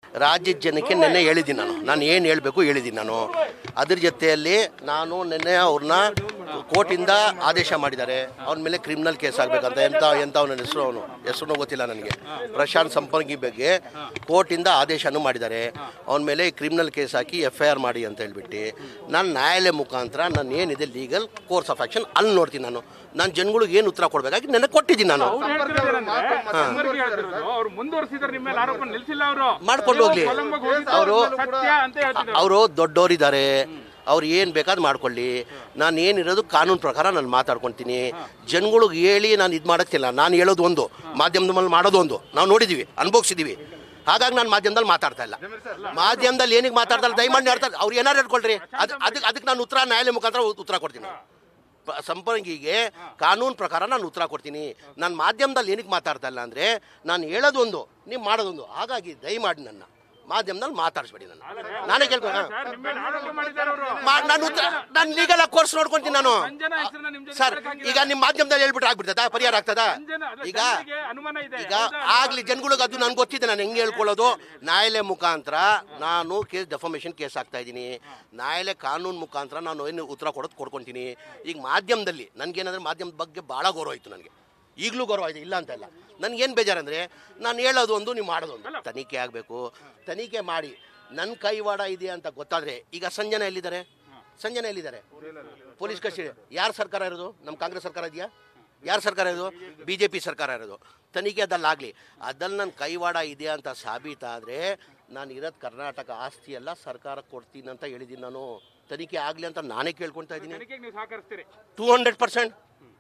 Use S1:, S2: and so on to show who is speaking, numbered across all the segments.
S1: ರಾಜ್ಯದ ಜನಕ್ಕೆ ನೆನ್ನೆ ಹೇಳಿದ್ದೀನಿ ನಾನು ನಾನು ಏನು ಹೇಳಬೇಕು ಹೇಳಿದ್ದೀನಿ ನಾನು ಅದ್ರ ಜೊತೆಯಲ್ಲಿ ನಾನು ನಿನ್ನೆ ಅವ್ರನ್ನ ಕೋರ್ಟಿಂದ ಆದೇಶ ಮಾಡಿದ್ದಾರೆ ಅವನ ಮೇಲೆ ಕ್ರಿಮಿನಲ್ ಕೇಸ್ ಆಗಬೇಕಂತ ಎಂತ ಎಂತ ಅವನ ಹೆಸರು ಅವನು ಹೆಸರು ಗೊತ್ತಿಲ್ಲ ನನಗೆ ಪ್ರಶಾಂತ್ ಸಂಪರ್ಗಿ ಬಗ್ಗೆ ಕೋರ್ಟಿಂದ ಆದೇಶನೂ ಮಾಡಿದ್ದಾರೆ ಅವನ ಮೇಲೆ ಕ್ರಿಮಿನಲ್ ಕೇಸ್ ಹಾಕಿ ಎಫ್ ಐ ಆರ್ ಮಾಡಿ ಅಂತ ಹೇಳ್ಬಿಟ್ಟು ನಾನು ನ್ಯಾಯಾಲಯ ಮುಖಾಂತರ ನಾನು ಏನಿದೆ ಲೀಗಲ್ ಕೋರ್ಸ್ ಆಫ್ ಆ್ಯಕ್ಷನ್ ಅಲ್ಲಿ ನೋಡ್ತೀನಿ ನಾನು ನಾನು ಜನಗಳಿಗೆ ಏನು ಉತ್ತರ ಕೊಡಬೇಕಾಗಿ ನೆನ್ನೆ ಕೊಟ್ಟಿದ್ದೀನಿ ನಾನು
S2: ಅವ್ರು ಹೇಳ್ತಿರೋದೇನಂದ್ರೆ, ಸಂಪರ್ಕ ಹೇಳ್ತಿರೋದು, ಅವ್ರು ಮುಂದುವರಿಸಿದ್ರೆ ನಿಮ್ಮ ಮೇಲೆ ಆರೋಪ ನಿಲ್ಸಿಲ್ಲ ಅವರು
S1: ಮಾಡ್ಕೊಂಡು ಹೋಗ್ಲಿ ಅವರು
S2: ಸತ್ಯ ಅಂತ ಹೇಳ್ತಿದ್ರು
S1: ಅವರು ದೊಡ್ಡವರಿದ್ದಾರೆ ಅವ್ರು ಏನು ಬೇಕಾದ್ ಮಾಡ್ಕೊಳ್ಳಿ ನಾನು ಏನಿರೋದು ಕಾನೂನು ಪ್ರಕಾರ ನಾನು ಮಾತಾಡ್ಕೊತೀನಿ ಜನಗಳಿಗೆ ಹೇಳಿ ನಾನು ಇದು ಮಾಡೋಕ್ತಿಲ್ಲ ನಾನು ಹೇಳೋದು ಒಂದು ಮಾಧ್ಯಮದ ಮೇಲೆ ಮಾಡೋದು ಒಂದು ನಾವು ನೋಡಿದ್ದೀವಿ ಅನುಭವಿಸಿದ್ದೀವಿ ಹಾಗಾಗಿ ನಾನು ಮಾಧ್ಯಮದಲ್ಲಿ ಮಾತಾಡ್ತಾ ಇಲ್ಲ ಮಾಧ್ಯಮದಲ್ಲಿ ಏನಿಗೆ ಮಾತಾಡ್ತಾ ಇಲ್ಲ ದಯಮಾಡಿ ಹೇಳ್ತಾರೆ ಅವ್ರು ಏನಾರು ಹೇಳ್ಕೊಳ್ರಿ ಅದು ಅದಕ್ಕೆ ಅದಕ್ಕೆ ನಾನು ಉತ್ತರ ನ್ಯಾಯಾಲಯ ಮುಖಾಂತರ ಉತ್ತರ ಕೊಡ್ತೀನಿ ಪ- ಸಂಪರ್ಕಿಗೆ ಕಾನೂನು ಪ್ರಕಾರ ನಾನು ಉತ್ತರ ಕೊಡ್ತೀನಿ ನಾನು ಮಾಧ್ಯಮದಲ್ಲಿ ಏನಕ್ಕೆ ಮಾತಾಡ್ತಾ ಇಲ್ಲ ಅಂದರೆ ನಾನು ಹೇಳೋದೊಂದು ನೀವು ಮಾಡೋದೊಂದು ಹಾಗಾಗಿ ದಯಮಾಡಿ ನನ್ನ ಮಾಧ್ಯಮದಲ್ಲಿ ಮಾತಾಡಿಸ್ಬೇಡಿ ನನ್ನ ನಾನೇ ಕೇಳ್ಕೊ ಹಾ.
S2: ಸರ್, ನಿಮ್ಮ ಮೇಲೆ ಆರೋಪ ಮಾಡಿದ್ದಾರೆ ಅವರು
S1: ಮಾ- ನಾನು ಉತ್ತರ ನಾನು ಲೀಗಲ್ ಕೋರ್ಸ್ ನೋಡ್ಕೊಂತೀನಿ ನಾನು
S2: ಸಂಜನ ಹೆಸರನ್ನ ನಿಮ್ ಜೊತೆ
S1: ಸರ್
S2: ಹಾಕಿದ್ದಾರೆ.
S1: ಈಗ ನಿಮ್ಮ ಮಾಧ್ಯಮದಲ್ಲಿ ಹೇಳ್ಬಿಟ್ರೆ ಆಗ್ಬಿಡ್ತದ ಪರಿಹಾರ ಆಗ್ತದ
S2: ಸಂಜನ ಅದೇ
S1: ಈಗ
S2: ಜನರಿಗೆ ಅನುಮಾನ ಇದೆ
S1: ಈಗ ಆಗ್ಲಿ ಜನಗಳಿಗೆ ಅದು ನನ್ಗೆ ಗೊತ್ತಿದೆ ನಾನು ಹೆಂಗೆ ಹೇಳ್ಕೊಳ್ಳೋದು ನ್ಯಾಯಾಲಯ ಮುಖಾಂತರ ನಾನು ಕೇಸ್ ಡೆಫಾಮೇಷನ್ ಕೇಸ್ ಹಾಕ್ತಾ ಇದ್ದೀನಿ ನ್ಯಾಯಾಲಯ ಕಾನೂನು ಮುಖಾಂತರ ನಾನು ಏನು ಉತ್ತರ ಕೊಡೋದು ಕೊಡ್ಕೊತೀನಿ ಈಗ ಮಾಧ್ಯಮದಲ್ಲಿ ನನಗೇನಂದ್ರೆ ಮಾಧ್ಯಮದ ಬಗ್ಗೆ ಭಾಳ ಗೌರವ ಇತ್ತು ನನಗೆ ಈಗಲೂ ಗೌರವ ಇದೆ ಇಲ್ಲ ಅಂತ ಇಲ್ಲ ನನಗೇನು ಬೇಜಾರಂದ್ರೆ ನಾನು ಹೇಳೋದು ಒಂದು ನೀವು ಮಾಡೋದು ಒಂದು ತನಿಖೆ ಆಗಬೇಕು ತನಿಖೆ ಮಾಡಿ ನನ್ನ ಕೈವಾಡ ಇದೆ ಅಂತ ಗೊತ್ತಾದರೆ ಈಗ ಸಂಜನ ಎಲ್ಲಿದ್ದಾರೆ ಸಂಜನ ಎಲ್ಲಿದ್ದಾರೆ ಪೊಲೀಸ್ ಕಸ್ಟಡಿ ಯಾರ ಸರ್ಕಾರ ಇರೋದು ನಮ್ಮ ಕಾಂಗ್ರೆಸ್ ಸರ್ಕಾರ ಇದೆಯಾ ಯಾರ ಸರ್ಕಾರ ಇರೋದು ಬಿ ಜೆ ಪಿ ಸರ್ಕಾರ ಇರೋದು ತನಿಖೆ ಅದಲ್ಲಾಗಲಿ ಅದಲ್ಲಿ ನನ್ನ ಕೈವಾಡ ಇದೆ ಅಂತ ಸಾಬೀತಾದರೆ ನಾನು ಇರೋದು ಕರ್ನಾಟಕ ಆಸ್ತಿ ಎಲ್ಲ ಸರ್ಕಾರಕ್ಕೆ ಕೊಡ್ತೀನಿ ಅಂತ ಹೇಳಿದ್ದೀನಿ ನಾನು ತನಿಖೆ ಆಗಲಿ ಅಂತ ನಾನೇ ಕೇಳ್ಕೊಳ್ತಾ ಇದ್ದೀನಿ
S2: ತನಿಖೆಗೆ ನೀವು ಸಹಕರಿಸ್ತೀರಿ
S1: two hundred percent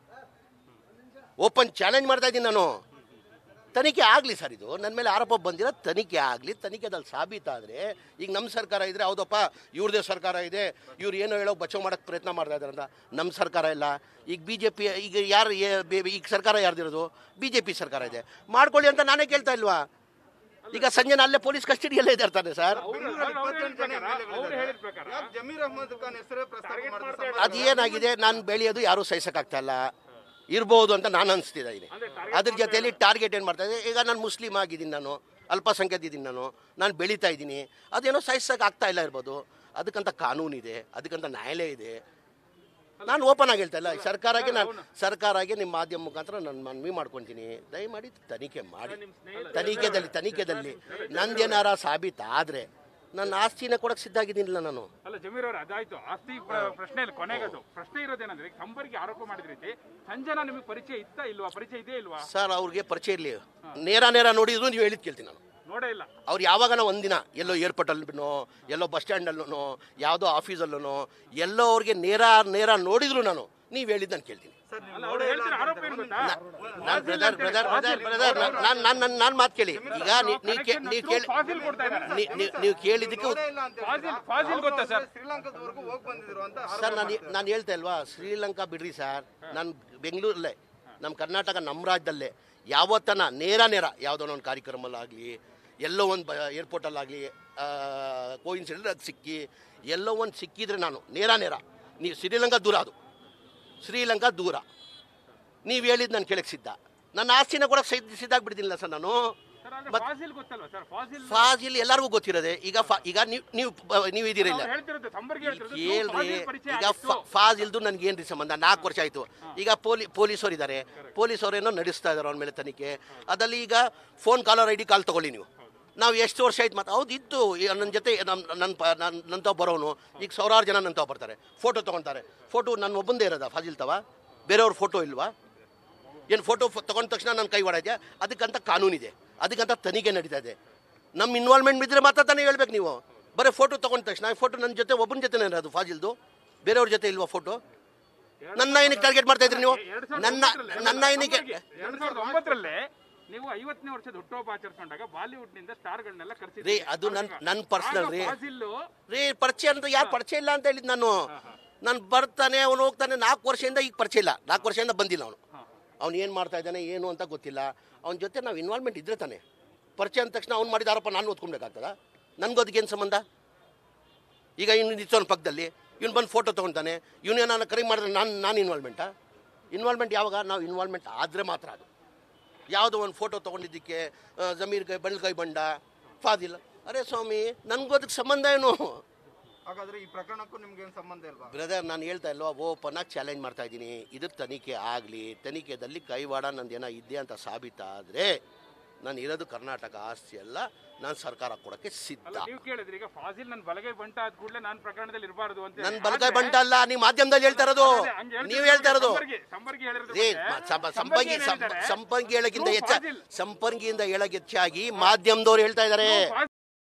S1: open challenge ಮಾಡ್ತಾ ಇದ್ದೀನಿ ನಾನು ತನಿಖೆ ಆಗಲಿ ಸರ್ ಇದು ನನ್ನ ಮೇಲೆ ಆರೋಪ ಬಂದಿರೋ ತನಿಖೆ ಆಗಲಿ ತನಿಖೆದಲ್ಲಿ ಸಾಬೀತಾದರೆ ಈಗ ನಮ್ಮ ಸರ್ಕಾರ ಇದ್ದರೆ ಹೌದಪ್ಪ ಇವ್ರದೇ ಸರ್ಕಾರ ಇದೆ ಇವ್ರು ಏನೋ ಹೇಳೋ ಬಚಾವ್ ಮಾಡೋಕ್ಕೆ ಪ್ರಯತ್ನ ಮಾಡ್ತಾ ಇದ್ದಾರೆ ಅಂತ ನಮ್ಮ ಸರ್ಕಾರ ಇಲ್ಲ ಈಗ ಬಿ ಜೆ ಪಿ ಈಗ ಯಾರು ಏ- ಬೇ- ಈಗ ಸರ್ಕಾರ ಯಾರ್ದಿರೋದು ಬಿ ಜೆ ಪಿ ಸರ್ಕಾರ ಇದೆ ಮಾಡ್ಕೊಳ್ಳಿ ಅಂತ ನಾನೇ ಕೇಳ್ತಾ ಇಲ್ವಾ ಈಗ ಸಂಜೆ ಅಲ್ಲೇ ಪೊಲೀಸ್ ಕಸ್ಟಡಿಯಲ್ಲೇ ಇದ್ದಾರೆ ತಾನೆ ಸರ್
S2: ಅವ್ರು ಹೇಳಿದ ಪ್ರಕಾರ ಅವ್ರು ಹೇಳಿದ ಪ್ರಕಾರ
S3: ಯಾಕೆ ಜಮೀರ್ ಅಹಮದ್ ಖಾನ್ ಹೆಸರೇ ಪ್ರಸ್ತಾಪ ಮಾಡಿದ್ರು
S1: ಅದು ಏನಾಗಿದೆ ನಾನು ಬೆಳೆಯೋದು ಯಾರೂ ಸಹಿಸೋಕ್ಕಾಗ್ತಾ ಇಲ್ಲ ಇರ್ಬೋದು ಅಂತ ನಾನು ಅನಿಸ್ತಿದ್ದೆ ಇದೀನಿ ಅದ್ರ ಜೊತೆಯಲ್ಲಿ ಟಾರ್ಗೆಟ್ ಏನು ಮಾಡ್ತಾ ಇದೆ ಈಗ ನಾನು ಮುಸ್ಲಿಂ ಆಗಿದ್ದೀನಿ ನಾನು ಅಲ್ಪಸಂಖ್ಯಾತ ಇದ್ದೀನಿ ನಾನು ನಾನು ಬೆಳೀತಾ ಇದ್ದೀನಿ ಅದೇನೋ ಸಹಿಸೋಕೆ ಆಗ್ತಾ ಇಲ್ಲ ಇರ್ಬೋದು ಅದಕ್ಕಂತ ಕಾನೂನಿದೆ ಅದಕ್ಕಂತ ನ್ಯಾಯಾಲಯ ಇದೆ ನಾನು ಓಪನ್ ಆಗಿ ಹೇಳ್ತಾ ಇಲ್ಲ ಸರ್ಕಾರಕ್ಕೆ ನಾನು ಸರ್ಕಾರಕ್ಕೆ ನಿಮ್ಮ ಮಾಧ್ಯಮ ಮುಖಾಂತರ ನಾನು ಮನವಿ ಮಾಡ್ಕೊತೀನಿ ದಯಮಾಡಿ ತನಿಖೆ ಮಾಡಿ ತನಿಖೆದಲ್ಲಿ ತನಿಖೆದಲ್ಲಿ ನಂದೇನಾರ ಸಾಬೀತಾದರೆ ನನ್ನ ಆಸ್ತಿನ ಕೊಡಕ್ಕೆ ಸಿದ್ಧ ಆಗಿದ್ದೀನಿಲ್ಲ ನಾನು
S2: ಅಲ್ಲ ಜಮೀರ್ ಅವ್ರ ಅದಾಯ್ತು ಆಸ್ತಿ ಪ್ರ- ಪ್ರಶ್ನೆ ಇಲ್ಲ ಕೊನೆಗದು ಪ್ರಶ್ನೆ ಇರೋದೇನಂದ್ರೆ ಸಂಪರ್ಕ ಆರೋಪ ಮಾಡಿದ ರೀತಿ ಸಂಜನಾ ನಿಮಗೆ ಪರಿಚಯ ಇತ್ತಾ ಇಲ್ವಾ ಪರಿಚಯ ಇದೆಯೇ ಇಲ್ವಾ
S1: ಸರ್ ಅವ್ರಿಗೆ ಪರಿಚಯ ಇರಲಿ ನೇರ ನೇರ ನೋಡಿದ್ರು ನೀವು ಹೇಳಿದ್ ಕೇಳ್ತೀನಿ ನಾನು
S2: ನೋಡೇ ಇಲ್ಲ
S1: ಅವ್ರು ಯಾವಾಗನ ಒಂದಿನ ಎಲ್ಲೋ ಏರ್ಪೋರ್ಟಲ್ಲೂ ಎಲ್ಲೋ ಬಸ್ ಸ್ಟ್ಯಾಂಡಲ್ಲೂ ಯಾವುದೋ ಆಫೀಸಲ್ಲೂ ಎಲ್ಲೋ ಅವ್ರಿಗೆ ನೇರ ನೇರ ನೋಡಿದ್ರು ನಾನು ನೀವು ಹೇಳಿದ್ದು ನಾನು ಕೇಳ್ತೀನಿ
S2: ಅಲ್ಲ ಅವ್ರು ಹೇಳ್ತಿರೋ ಆರೋಪ ಏನು ಗೊತ್ತಾ
S1: ನಾನು ಬ್ರದರ್ ಬ್ರದರ್ ಬ್ರದರ್ ಬ್ರದರ್ ನಾನು ನಾನು ನಾನು ಮಾತು ಕೇಳಿ ಈಗ ನೀ- ನೀವು ಕೇ- ನೀವು ಕೇಳಿ
S2: ಫಾಸಿಲ್ ಕೊಡ್ತಾ ಇದ್ದಾರೆ
S1: ನೀ- ನೀ- ನೀವು ಕೇಳಿದ್ದಕ್ಕೆ ಉತ್-
S3: ಇಲ್ಲ ಅಂತ
S2: ಫಾಸಿಲ್ ಫಾಸಿಲ್ ಗೊತ್ತಾ ಸರ್
S3: ಶ್ರೀಲಂಕಾದವರೆಗೂ ಹೋಗಿ ಬಂದಿದ್ರು ಅಂತ
S1: ಸರ್ ನಾನು ನಾನು ಹೇಳ್ತಾ ಇಲ್ವಾ ಶ್ರೀಲಂಕಾ ಬಿಡ್ರಿ ಸರ್ ನಾನು ಬೆಂಗಳೂರಲ್ಲೇ ನಮ್ಮ ಕರ್ನಾಟಕ ನಮ್ಮ ರಾಜ್ಯದಲ್ಲೇ ಯಾವತ್ತನ ನೇರ ನೇರ ಯಾವುದೋ ಒಂದು ಕಾರ್ಯಕ್ರಮಲ್ಲಾಗಲಿ ಎಲ್ಲೋ ಒಂದು ಬ ಏರ್ಪೋರ್ಟಲ್ಲಾಗಲಿ ಕೋಯಿನ್ಸಿಡೆಂಟ್ ಅದು ಸಿಕ್ಕಿ ಎಲ್ಲೋ ಒಂದು ಸಿಕ್ಕಿದ್ರೆ ನಾನು ನೇರ ನೇರ ನೀವು ಶ್ರೀಲಂಕಾ ದೂರ ಅದು ಶ್ರೀಲಂಕಾ ದೂರ ನೀವು ಹೇಳಿದ್ದು ನಾನು ಕೇಳಕ್ಕೆ ಸಿದ್ಧ ನನ್ನ ಆಸ್ತಿನ ಕೂಡ ಸಿದ್ಧ ಸಿದ್ಧಾಗ್ಬಿಡ್ತೀನಿಲ್ಲ ಸರ್ ನಾನು
S2: ಸರ್ ಅಂದ್ರೆ
S1: ಮತ್-
S2: ಫಾಸಿಲ್ ಗೊತ್ತಲ್ವಾ ಸರ್ ಫಾಸಿಲ್
S1: ಫಾಜಿಲ್ ಎಲ್ಲರಿಗೂ ಗೊತ್ತಿರೋದೆ ಈಗ ಫಾ ಈಗ ನೀವು ನೀವು ನೀವು ಇದ್ದೀರಿಲ್ಲ
S2: ಅವ್ರು ಹೇಳ್ತಿರೋದು ಸಂಪರ್ಕ ಹೇಳ್ತಿರೋದು
S1: ಹೇಳ್ರಿ
S2: ಫಾಸಿಲ್ ಪರಿಚಯ
S1: ಈಗ
S2: ಆಗಿತ್ತು.
S1: ಫಾಜ್ ಇಲ್ದು ನನ್ಗೆ ಏನ್ರಿ ಸಂಬಂಧ ನಾಲ್ಕು ವರ್ಷ ಆಯ್ತು ಈಗ ಪೊಲೀ ಪೊಲೀಸರು ಇದ್ದಾರೆ ಪೊಲೀಸರೇನೋ ನಡೆಸ್ತಾ ಇದ್ದಾರೆ ಅವನ ಮೇಲೆ ತನಿಖೆ ಅದಲ್ಲಿ ಈಗ phone caller I D call ತಗೊಳ್ಳಿ ನೀವು ನಾವು ಎಷ್ಟು ವರ್ಷ ಆಯ್ತು ಮತ್ತೆ ಹೌದು ಇತ್ತು ಈಗ ನನ್ನ ಜೊತೆ ನಮ್ಮ ನನ್ನ ಪ ನನ್ನ ನಂತಾವ್ ಬರೋನು ಈಗ ಸಾವಿರಾರು ಜನ ನಂತಾವ್ ಬರ್ತಾರೆ ಫೋಟೋ ತೊಗೊಳ್ತಾರೆ ಫೋಟೋ ನನ್ನ ಒಬ್ಬಂದೇ ಇರೋದ ಫಾಜಿಲ್ ತವ ಬೇರೆಯವ್ರ ಫೋಟೋ ಇಲ್ವಾ ಏನು ಫೋಟೋ ತಗೊಂಡ ತಕ್ಷಣ ನನ್ನ ಕೈ ಹೊಡೆದೆ ಅದಕ್ಕಂತ ಕಾನೂನಿದೆ ಅದಕ್ಕಂತ ತನಿಖೆ ನಡೀತಾ ಇದೆ ನಮ್ಮ ಇನ್ವಾಲ್ವ್ಮೆಂಟ್ ಇದ್ರೆ ಮಾತ್ರ ತಾನೇ ಹೇಳ್ಬೇಕು ನೀವು ಬರೀ ಫೋಟೋ ತಗೊಂಡ ತಕ್ಷಣ ಫೋಟೋ ನನ್ನ ಜೊತೆ ಒಬ್ಬನ ಜೊತೆ ಅದು ಫಾಜಿಲ್ದು ಬೇರೆಯವ್ರ ಜೊತೆ ಇಲ್ವಾ ಫೋಟೋ ನನ್ನ ಏನಕ್ಕೆ ಟಾರ್ಗೆಟ್ ಮಾಡ್ತಾ ಇದ್ರಿ ನೀವು
S2: ಎರಡ್ ಸಾವಿರದ
S1: ನನ್ನ
S2: ಒಂಬತ್ತರಲ್ಲಿ
S1: ನನ್ನ ಏನಕ್ಕೆ
S2: ಸಂಪರ್ಕ- ಎರಡ್ ಸಾವಿರದ ಒಂಬತ್ತರಲ್ಲೇ ನೀವು ಐವತ್ತನೇ ವರ್ಷದ ಹುಟ್ಟುಹಬ್ಬ ಆಚರಿಸಿಕೊಂಡಾಗ ಬಾಲಿವುಡ್ ನಿಂದ ಸ್ಟಾರ್ಗಳನ್ನೆಲ್ಲ
S1: ರೀ
S2: ಕರೆಸಿದ್ರಿ
S1: ಅದು ನನ್ನ ನನ್ನ ಪರ್ಸನಲ್ ರೀ
S2: ಫಾಸಿಲ್ಲು
S1: ರೀ ಪರಿಚಯ ಅಂತ ಯಾರು ಪರಿಚಯ ಇಲ್ಲ ಅಂತ ಹೇಳಿದ್ ನಾನು ನಾನು ಬರ್ತಾನೆ ಅವನು ಹೋಗ್ತಾನೆ ನಾಲ್ಕು ವರ್ಷದಿಂದ ಈಗ ಪರಿಚಯ ಇಲ್ಲ ನಾಲ್ಕು ವರ್ಷದಿಂದ ಬಂದಿಲ್ಲ ಅವನು ಅವ್ನು ಏನು ಮಾಡ್ತಾ ಇದ್ದಾನೆ ಏನು ಅಂತ ಗೊತ್ತಿಲ್ಲ ಅವನ ಜೊತೆ ನಾವು ಇನ್ವಾಲ್ವ್ಮೆಂಟ್ ಇದ್ರೆ ತಾನೆ ಪರಿಚಯ ಅಂದ ತಕ್ಷಣ ಅವ್ನು ಮಾಡಿದ ಆರೋಪ ನಾನು ಓದ್ಕೊಬೇಕಾಗ್ತದ ನನಗೂ ಅದಕ್ಕೇನು ಸಂಬಂಧ ಈಗ ಇನ್ನು ನಿಂತವನ ಪಕ್ಕದಲ್ಲಿ ಇವ್ನು ಬಂದು ಫೋಟೋ ತೊಗೊತಾನೆ ಇವನು ನಾನು ಕರೆ ಮಾಡಿದ್ರೆ ನಾನು ನಾನು ಇನ್ವಾಲ್ವ್ಮೆಂಟಾ ಇನ್ವಾಲ್ವ್ಮೆಂಟ್ ಯಾವಾಗ ನಾವು ಇನ್ವಾಲ್ವ್ಮೆಂಟ್ ಆದರೆ ಮಾತ್ರ ಅದು ಯಾವುದೋ ಒಂದು ಫೋಟೋ ತೊಗೊಂಡಿದ್ದಕ್ಕೆ ಆ, ಜಮೀರ್ ಕೈ ಬೆಳ್ಕೈ ಬಂಡ ಫಾದಿಲ್ ಅರೆ ಸ್ವಾಮಿ ನನಗೂ ಅದಕ್ಕೆ ಸಂಬಂಧ ಏನು
S3: ಹಾಗಾದ್ರೆ ಈ ಪ್ರಕರಣಕ್ಕೂ ನಿಮ್ಗೆ ಏನ್ ಸಂಬಂಧ ಇಲ್ವಾ
S1: ಬ್ರದರ್ ನಾನು ಹೇಳ್ತಾ ಇಲ್ವಾ ಓಪನ್ ಆಗಿ ಚಾಲೆಂಜ್ ಮಾಡ್ತಾ ಇದ್ದೀನಿ ಇದ್ರ ತನಿಖೆ ಆಗಲಿ ತನಿಖೆದಲ್ಲಿ ಕೈವಾಡ ನಂದೇನೋ ಇದೆ ಅಂತ ಸಾಬೀತಾದರೆ ನಾನು ಇರೋದು ಕರ್ನಾಟಕ ಆಸ್ತಿ ಅಲ್ಲ ನಾನು ಸರ್ಕಾರ ಕೊಡೋಕ್ಕೆ ಸಿದ್ಧ
S2: ಅಲ್ಲ ನೀವು ಕೇಳಿದ್ರಿ ಈಗ ಫಾಜಿಲ್ ನನ್ನ ಬಲಗೈ ಬಂಟ ಆದ ಕೂಡಲೇ ನಾನು ಪ್ರಕರಣದಲ್ಲಿ ಇರಬಾರ್ದು ಅಂತ
S1: ನನ್ನ ಬಲಗೈ ಬಂಟ ಅಲ್ಲ ನೀವು ಮಾಧ್ಯಮದಲ್ಲಿ ಹೇಳ್ತಾ ಇರೋದು ನೀವು ಹೇಳ್ತಾ ಇರೋದು
S2: ಸಂಪರ್ಗಿ ಹೇಳಿರೋದು
S1: ರೇ ಮ- ಸಂ- ಸಂಪಂಗಿ ಸಂ- ಸಂಪಂಗಿ ಹೇಳಕ್ಕಿಂತ ಹೆಚ್ಚ ಸಂಪಂಗಿಯಿಂದ ಹೇಳಕ್ ಹೆಚ್ಚಾಗಿ ಮಾಧ್ಯಮದವ್ರು ಹೇಳ್ತಾ ಇದ್ದಾರೆ